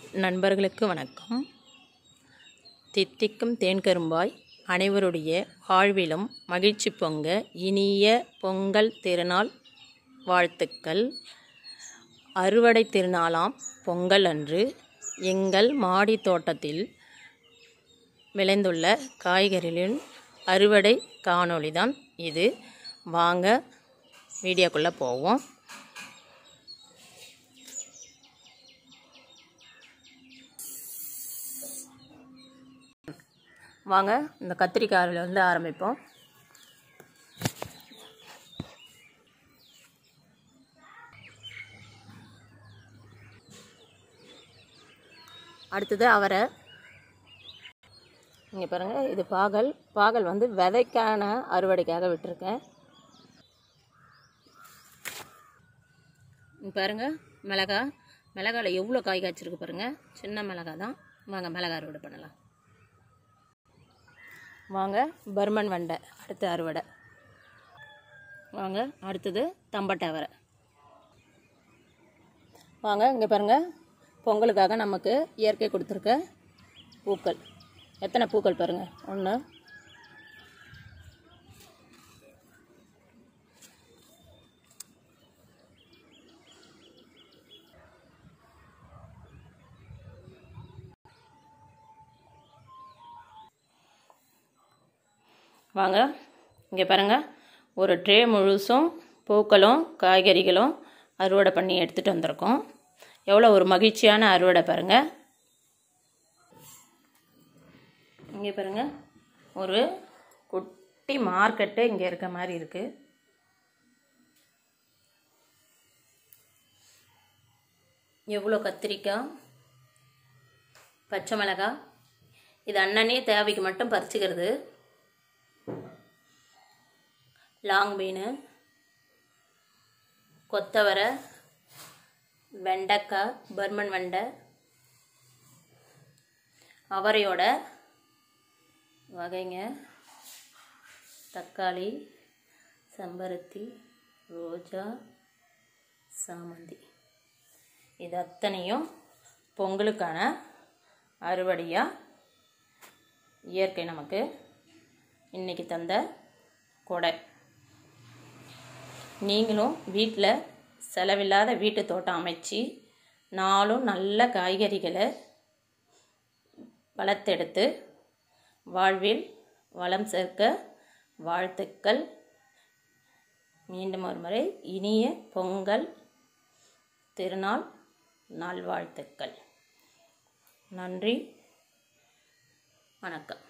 நண்பர்களுக்கு வணக்கம் தித்திக்கும் தேன்கரும்பாய் அனைவருடைய வாழ்விலும் மகிழ்ச்சி பொங்க இனிய பொங்கல் திருநாள் வாழ்த்துக்கள் அறுவடை திருநாளாம் பொங்கல் அன்று எங்கள் மாடி தோட்டத்தில் விளைந்துள்ள காய்கறிகளின் அறுவடை காணொளி தான் இது வாங்க வீடியோக்குள்ளே போவோம் வாங்க இந்த கத்திரிக்காயில் வந்து ஆரம்பிப்போம் அடுத்தது அவரை இங்கே பாருங்கள் இது பாகல் பாகல் வந்து விதைக்கான அறுவடைக்காக விட்டுருக்கேன் இங்க பாருங்க மிளகா மிளகாவில் எவ்வளோ காய் காய்ச்சிருக்கு பாருங்கள் சின்ன மிளகா தான் வாங்க மிளகா அறுவடை பண்ணலாம் வாங்க பர்மன் வண்டை அடுத்த அறுவடை வாங்க அடுத்தது தம்பட்டை அவரை வாங்க இங்கே பாருங்கள் பொங்கலுக்காக நமக்கு இயற்கை கொடுத்துருக்க பூக்கள் எத்தனை பூக்கள் பாருங்கள் ஒன்று வாங்க இங்கே பாருங்கள் ஒரு ட்ரே முழுசும் பூக்களும் காய்கறிகளும் அறுவடை பண்ணி எடுத்துகிட்டு வந்திருக்கோம் எவ்வளோ ஒரு மகிழ்ச்சியான அறுவடை பாருங்கள் இங்கே பாருங்கள் ஒரு குட்டி மார்க்கெட்டு இங்கே இருக்க மாதிரி இருக்குது எவ்வளோ கத்திரிக்காய் பச்சை மிளகாய் இது அண்ணனே தேவைக்கு மட்டும் பறிச்சுக்கிறது லாங் பீனு கொத்தவரை வெண்டைக்காய் பர்மன் வெண்டை அவரையோட வகைங்க தக்காளி செம்பருத்தி ரோஜா சாமந்தி இது அத்தனையும் பொங்கலுக்கான அறுவடையாக இயற்கை நமக்கு இன்றைக்கி தந்த கொடை நீங்களும் வீட்டில் செலவில்லாத வீட்டு தோட்டம் அமைச்சு நாளும் நல்ல காய்கறிகளை வளர்த்தெடுத்து வாழ்வில் வளம் சேர்க்க வாழ்த்துக்கள் மீண்டும் ஒரு முறை இனிய பொங்கல் திருநாள் நல்வாழ்த்துக்கள் நன்றி வணக்கம்